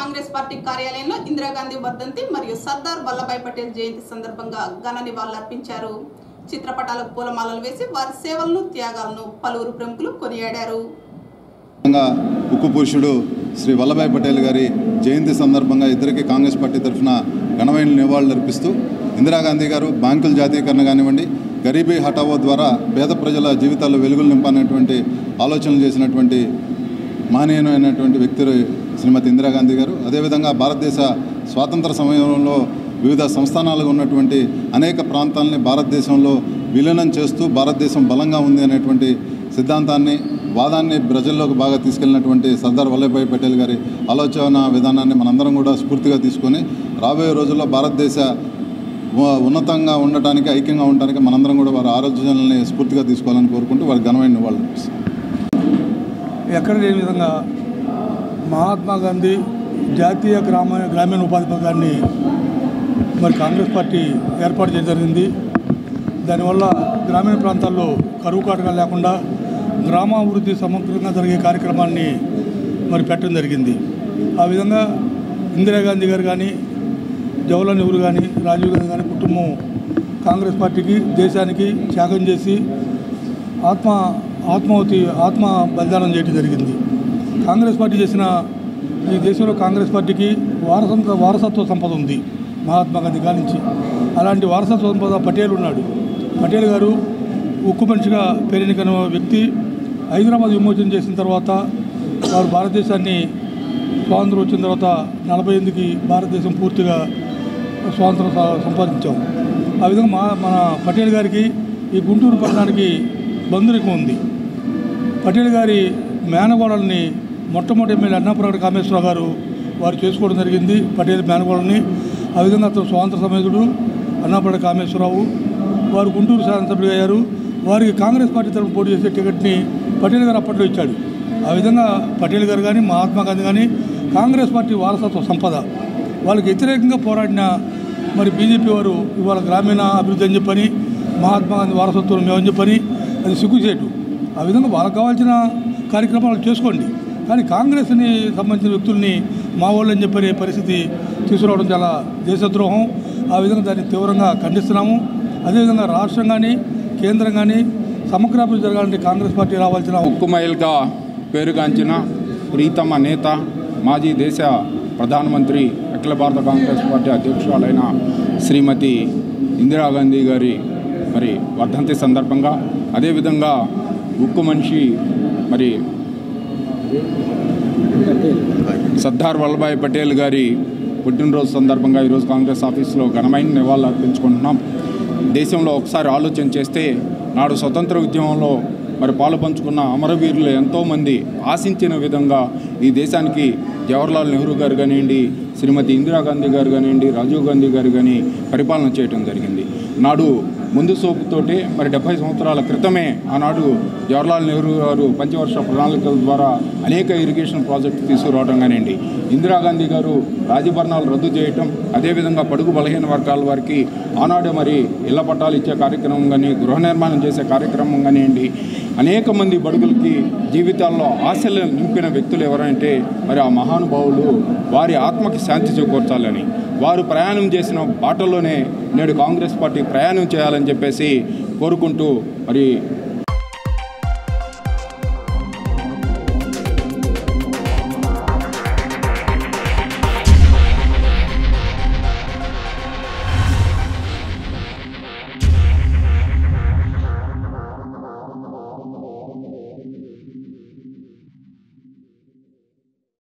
Congress party కార్యాలయంలో ఇందిరాగాంధీ వర్ధంతి మరియు సర్దార్ వల్లభాయ్ పటేల్ జయంతి సందర్భంగా ఘన నివాళులర్పించారు చిత్రపటాలకు పూలమాలలు వేసి వారి సేవలను త్యాగాలను పలువురు ప్రముఖులు కొనియాడారు ముఖ్యంగా ఉక్కు పురుషుడు శ్రీ వల్లభాయ్ పటేల్ గారి జయంతి సందర్భంగా ఇద్దరికి కాంగ్రెస్ పార్టీ తరఫున ఘనమైన నివాళులు అర్పిస్తూ ఇందిరాగాంధీ గారు బ్యాంకుల జాతీయకరణ కానివ్వండి గరీబీ హఠావో ద్వారా పేద ప్రజల జీవితాల్లో వెలుగులు నింపనేటువంటి ఆలోచనలు చేసినటువంటి మహనీయమైనటువంటి వ్యక్తి శ్రీమతి ఇందిరాగాంధీ గారు అదేవిధంగా భారతదేశ స్వాతంత్ర సమయంలో వివిధ సంస్థానాలుగా ఉన్నటువంటి అనేక ప్రాంతాలని భారతదేశంలో విలీనం చేస్తూ భారతదేశం బలంగా ఉంది అనేటువంటి సిద్ధాంతాన్ని వాదాన్ని ప్రజల్లోకి బాగా తీసుకెళ్ళినటువంటి సర్దార్ వల్లభాయ్ పటేల్ గారి ఆలోచన విధానాన్ని మనందరం కూడా స్ఫూర్తిగా తీసుకొని రాబోయే రోజుల్లో భారతదేశ ఉ- ఉన్నతంగా ఉండటానికి ఐక్యంగా ఉండటానికి మనందరం కూడా వారి ఆలోచనల్ని స్ఫూర్తిగా తీసుకోవాలని కోరుకుంటూ వారికి ఘనమైన నివాళులు అర్పిస్తున్నాం. ఎక్కడ లేని విధంగా మహాత్మా గాంధీ జాతీయ గ్రామ గ్రామీణ ఉపాధి పథకాన్ని మరి కాంగ్రెస్ పార్టీ ఏర్పాటు చేయడం జరిగింది దానివల్ల గ్రామీణ ప్రాంతాల్లో కరువు కాటకాలు లేకుండా గ్రామాభివృద్ధి సమగ్రంగా జరిగే కార్యక్రమాన్ని మరి పెట్టడం జరిగింది ఆ విధంగా ఇందిరాగాంధీ గారు కానీ జవహర్లాల్ నెహ్రూ కానీ రాజీవ్ గాంధీ కానీ కుటుంబం కాంగ్రెస్ పార్టీకి దేశానికి త్యాగం చేసి ఆత్మ ఆత్మాహుతి ఆత్మ బలిదానం చేయడం జరిగింది కాంగ్రెస్ పార్టీ చేసిన ఈ దేశంలో కాంగ్రెస్ పార్టీకి వారసత్వ వారసత్వ సంపద ఉంది మహాత్మా గాంధీ కాడి నుంచి అలాంటి వారసత్వ సంపద పటేల్ ఉన్నాడు పటేల్ గారు ఉక్కు మనిషిగా పేరెన్నికైన వ్యక్తి హైదరాబాద్ విమోచన చేసిన తర్వాత వారు భారతదేశాన్ని స్వాతంత్రం వచ్చిన తర్వాత నలభై ఎనిమిదికి భారతదేశం పూర్తిగా స్వాతంత్రం స- సంపాదించాం ఆ విధంగా మా మన పటేల్ గారికి ఈ గుంటూరు పట్టణానికి బంధురికం ఉంది పటేల్ గారి మేనగోడల్ని మొట్టమొదటి ఎమ్మెల్యే అన్నాపురం కామేశ్వరరావు గారు వారు చేసుకోవడం జరిగింది పటేల్ మేనగోడల్ని ఆ విధంగా అతను స్వాతంత్ర సమేతుడు అన్నాపురం కామేశ్వరరావు వారు గుంటూరు శాసనసభ్యులు అయ్యారు వారికి కాంగ్రెస్ పార్టీ తరఫున పోటీ చేసే టికెట్ని పటేల్ గారు అప్పట్లో ఇచ్చాడు ఆ విధంగా పటేల్ గారు కానీ మహాత్మా గాంధీ కానీ కాంగ్రెస్ పార్టీ వారసత్వ సంపద వాళ్ళకి వ్యతిరేకంగా పోరాడిన మరి బీజేపీ వారు ఇవాళ గ్రామీణ అభివృద్ధి అని చెప్పని మహాత్మా గాంధీ వారసత్వం మేమని చెప్పని అది సిగ్గుచేటు ఆ విధంగా వాళ్ళకి కావాల్సిన కార్యక్రమాలు చేసుకోండి కానీ కాంగ్రెస్ని సంబంధించిన వ్యక్తుల్ని మా వాళ్ళు అని చెప్పనే పరిస్థితి తీసుకురావడం చాలా దేశద్రోహం ఆ విధంగా దాన్ని తీవ్రంగా ఖండిస్తున్నాము అదేవిధంగా రాష్ట్రం కానీ కేంద్రం కానీ సమగ్రాభివృద్ధి జరగాలంటే కాంగ్రెస్ పార్టీ రావాల్సిన ఉక్కుమైల్గా పేరుగాంచిన ప్రీతమ నేత మాజీ దేశ ప్రధానమంత్రి అఖిల భారత కాంగ్రెస్ పార్టీ అధ్యక్షురాలైన శ్రీమతి ఇందిరాగాంధీ గారి మరి వర్ధంతి సందర్భంగా అదేవిధంగా ఉక్కు మనిషి మరి సర్దార్ వల్లభాయ్ పటేల్ గారి పుట్టినరోజు సందర్భంగా ఈరోజు కాంగ్రెస్ ఆఫీస్లో ఘనమైన నివాళులు అర్పించుకుంటున్నాం దేశంలో ఒకసారి ఆలోచన చేస్తే నాడు స్వతంత్ర ఉద్యమంలో మరి పాలు పంచుకున్న అమరవీరులు ఎంతోమంది ఆశించిన విధంగా ఈ దేశానికి జవహర్లాల్ నెహ్రూ గారు కానివ్వండి శ్రీమతి ఇందిరాగాంధీ గారు కానివ్వండి రాజీవ్ గాంధీ గారు కానీ పరిపాలన చేయటం జరిగింది నాడు ముందు సోపుతోటే మరి డెబ్బై సంవత్సరాల క్రితమే ఆనాడు జవహర్లాల్ నెహ్రూ గారు పంచవర్ష ప్రణాళికల ద్వారా అనేక ఇరిగేషన్ ప్రాజెక్టు తీసుకురావడం కానివ్వండి ఇందిరాగాంధీ గారు రాజభరణాలు రద్దు చేయటం అదేవిధంగా పడుగు బలహీన వర్గాల వారికి ఆనాడు మరి ఇళ్ల పట్టాలు ఇచ్చే కార్యక్రమం కానీ గృహ నిర్మాణం చేసే కార్యక్రమం కానివ్వండి అనేక మంది బడుగులకి జీవితాల్లో ఆశలు నింపిన వ్యక్తులు ఎవరంటే మరి ఆ మహానుభావులు వారి ఆత్మకి శాంతి చేకూర్చాలని వారు ప్రయాణం చేసిన బాటలోనే నేడు కాంగ్రెస్ పార్టీ ప్రయాణం చేయాలని చెప్పేసి కోరుకుంటూ మరి